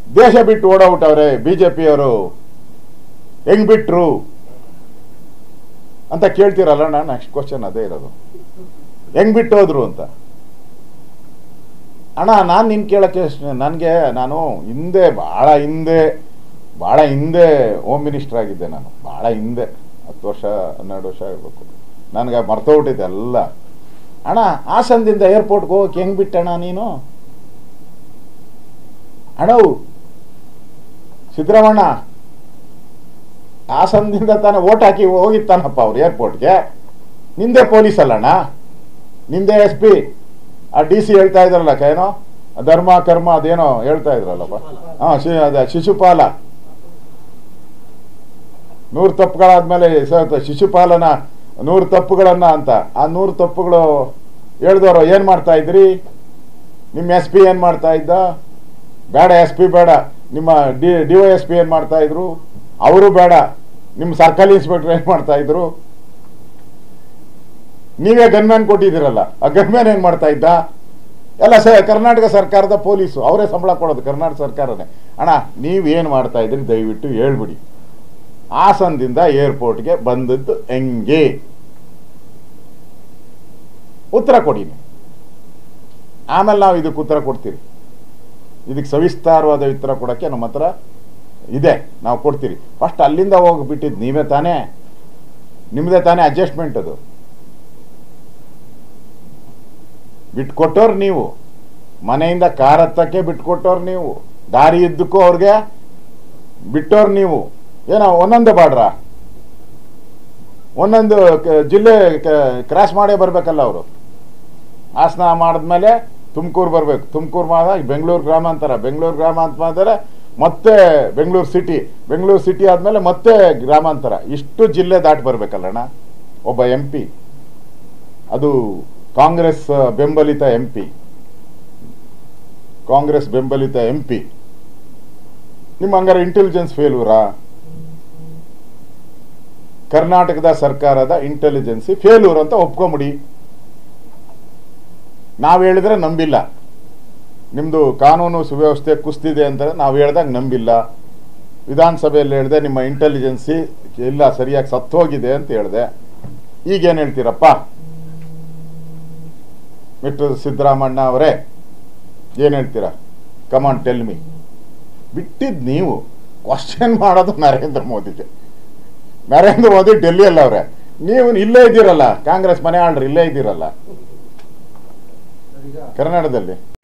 ದೇಶ ಬಿಟ್ಟು ಓಡೋಗ್ಬಿಟ್ಟವ್ರೆ B J ಪಿಯವರು ಹೆಂಗ್ ಬಿಟ್ರು ಅಂತ ಕೇಳ್ತೀರಲ್ಲ ನಾನು ನೆಕ್ಸ್ಟ್ ಕ್ವಶನ್ ಅದೇ ಇರೋದು ಹೆಂಗ್ ಬಿಟ್ಟು ಹೋದ್ರು ಅಂತ ಅಣ್ಣ ನಾನು ನಿನ್ ಕೇಳಕ್ಕೆ ನನಗೆ ನಾನು ಹಿಂದೆ ಭಾಳ ಹಿಂದೆ ಭಾಳ ಹಿಂದೆ ಹೋಮ್ ಮಿನಿಸ್ಟರ್ ಆಗಿದ್ದೆ ನಾನು ಭಾಳ ಹಿಂದೆ ಹತ್ತು ವರ್ಷ ಹನ್ನೆರಡು ವರ್ಷ ಇರಬೇಕು ನನಗೆ ಮರ್ತೋಗ್ಬಿಟ್ಟಿದೆ ಎಲ್ಲ ಅಣ್ಣ ಹಾಸನದಿಂದ ಏರ್ಪೋರ್ಟ್ಗೆ ಹೋಗಕ್ಕೆ ಹೆಂಗ್ ಬಿಟ್ಟಣ್ಣ ನೀನು ಅಣ್ಣವು ಸಿದ್ದರಾಮಣ್ಣ ಹಾಸನದಿಂದ ತಾನೇ ಓಟ್ ಹಾಕಿ ಹೋಗಿತ್ತಾನಪ್ಪ ಅವ್ರು ಏರ್ಪೋರ್ಟ್ಗೆ ನಿಂದೆ ಪೊಲೀಸ್ ಅಲ್ಲಣ್ಣ ನಿಂದೆ ಎಸ್ ಪಿ ಆ ಡಿ ಸಿ ಹೇಳ್ತಾ ಇದ್ರಲ್ಲ ಏನೋ ಧರ್ಮ ಕರ್ಮ ಅದೇನೋ ಹೇಳ್ತಾ ಇದ್ರಲ್ಲಪ್ಪ ಹಾ ಶಿ ಅದೇ ಶಿಶುಪಾಲ ನೂರು ತಪ್ಪುಗಳಾದ್ಮೇಲೆ ಸ- ಶಿಶುಪಾಲನ ನೂರು ತಪ್ಪುಗಳನ್ನ ಅಂತ ಆ ನೂರು ತಪ್ಪುಗಳು ಹೇಳ್ದವ್ರು ಏನ್ ಮಾಡ್ತಾ ಇದ್ರಿ ನಿಮ್ಮ ಎಸ್ ಪಿ ಏನ್ ಮಾಡ್ತಾ ಇದ್ದ ಬೇಡ ಎಸ್ ಪಿ ಬೇಡ ನಿಮ್ಮ D D Y S P ಏನ್ ಮಾಡ್ತಾ ಇದ್ರು ಅವರು ಬೇಡ ನಿಮ್ಮ ಸರ್ಕಲ್ ಇನ್ಸ್ಪೆಕ್ಟರ್ ಏನ್ ಮಾಡ್ತಾ ಇದ್ರು ನೀವೇ ಗನ್ಮ್ಯಾನ್ ಕೊಟ್ಟಿದ್ದೀರಲ್ಲ ಆ ಗನ್ಮ್ಯಾನ್ ಏನ್ ಮಾಡ್ತಾ ಇದ್ದ ಎಲ್ಲ ಸ ಕರ್ನಾಟಕ ಸರ್ಕಾರದ ಪೊಲೀಸು ಅವರೇ ಸಂಬಳ ಕೊಡೋದು ಕರ್ನಾಟಕ ಸರ್ಕಾರನೇ ಅಣ್ಣ ನೀವೇನು ಮಾಡ್ತಾ ಇದ್ರಿ ದಯವಿಟ್ಟು ಹೇಳ್ಬಿಡಿ ಹಾಸನದಿಂದ ಏರ್ಪೋರ್ಟ್ಗೆ ಬಂದದ್ದು ಹೆಂಗೆ ಉತ್ತರ ಕೊಡಿ ನೀವು. ಆಮೇಲೆ ನಾವು ಇದಕ್ಕೆ ಉತ್ತರ ಕೊಡ್ತೀರಿ ಇದಕ್ಕೆ ಸವಿಸ್ತಾರವಾದ ಉತ್ತರ ಕೊಡೋಕ್ಕೆ ನಮ್ಮ ಹತ್ರ ಇದೆ ನಾವು ಕೊಡ್ತೀರಿ ಫಸ್ಟ್ ಅಲ್ಲಿಂದ ಹೋಗ್ಬಿಟ್ಟಿದ್ದು ನೀವೇ ತಾನೇ ನಿಮ್ಮದೇ ತಾನೇ ಅಡ್ಜಸ್ಟ್ಮೆಂಟ್ ಅದು ಬಿಟ್ಕೊಟ್ಟವ್ರು ನೀವು ಮನೆಯಿಂದ ಕಾರ್ ಹತ್ತಕ್ಕೆ ಬಿಟ್ಕೊಟ್ಟವ್ರು ನೀವು ದಾರಿ ಇದ್ದಕ್ಕೂ ಅವ್ರಿಗೆ ಬಿಟ್ಟವ್ರು ನೀವು ಏನೋ ಒಂದೊಂದೇ ಬಾಡ್ರ ಒಂದೊಂದು ಕ- ಜಿಲ್ಲೆ ಕ್ರಾಸ್ ಮಾಡೇ ಬರ್ಬೇಕಲ್ಲ ಅವರು ಹಾಸನ ಮಾಡಿದ್ಮೇಲೆ ತುಮಕೂರು ಬರ್ಬೇಕು ತುಮಕೂರು ಮಾಡ ಬೆಂಗಳೂರು ಗ್ರಾಮಾಂತರ ಬೆಂಗಳೂರು ಗ್ರಾಮಾಂತರ ಮತ್ತೆ ಬೆಂಗಳೂರು ಸಿಟಿ ಬೆಂಗಳೂರು ಸಿಟಿ ಆದ್ಮೇಲೆ ಮತ್ತೆ ಗ್ರಾಮಾಂತರ ಇಷ್ಟು ಜಿಲ್ಲೆ ದಾಟಿ ಬರ್ಬೇಕಲ್ಲಣ್ಣ ಒಬ್ಬ ಎಂ ಪಿ ಅದು ಕಾಂಗ್ರೆಸ್ ಬೆಂಬಲಿತ ಎಂ ಪಿ ಕಾಂಗ್ರೆಸ್ ಬೆಂಬಲಿತ ಎಂ ಪಿ ನಿಮ್ಮ ಹಂಗಾರೆ ಇಂಟೆಲಿಜೆನ್ಸ್ ಫೇಲ್ಯೂರಾ ಕರ್ನಾಟಕದ ಸರ್ಕಾರದ ಇಂಟೆಲಿಜೆನ್ಸಿ ಫೇಲ್ಯೂರ್ ಅಂತ ಒಪ್ಕೊಂಬಿಡಿ ನಾವು ಹೇಳಿದ್ರೆ ನಂಬಿಲ್ಲ ನಿಮ್ಮದು ಕಾನೂನು ಸುವ್ಯವಸ್ಥೆ ಕುಸ್ತಿದೆ ಅಂತ ನಾವು ಹೇಳ್ದಾಗ ನಂಬಿಲ್ಲ ವಿಧಾನಸಭೆಯಲ್ಲಿ ಹೇಳಿದೆ ನಿಮ್ಮ ಇಂಟೆಲಿಜೆನ್ಸಿ ಇಲ್ಲ ಸರಿಯಾಗಿ ಸತ್ತೋಗಿದೆ ಅಂತ ಹೇಳಿದೆ ಈಗೇನು ಹೇಳ್ತೀರಪ್ಪ ಮಿಸ್ಟರ್ ಸಿದ್ದರಾಮಣ್ಣ ಅವರೇ ಏನು ಹೇಳ್ತೀರಾ ಕಮಾನ್ ಟೆಲ್ ಮಿ ಬಿಟ್ಟಿದ್ದು ನೀವು ಕ್ವಶನ್ ಮಾಡೋದು ನರೇಂದ್ರ ಮೋದಿಗೆ ನರೇಂದ್ರ ಮೋದಿ ಡೆಲ್ಲಿಯಲ್ಲಿ ಅವ್ರೆ ನೀವು ಇಲ್ಲೇ ಇದ್ದೀರಲ್ಲ ಕಾಂಗ್ರೆಸ್ ಮನೆ ಆಳ್ರು ಇಲ್ಲೇ ಇದ್ದೀರಲ್ಲ ಈಗ ಕರ್ನಾಟಕದಲ್ಲಿ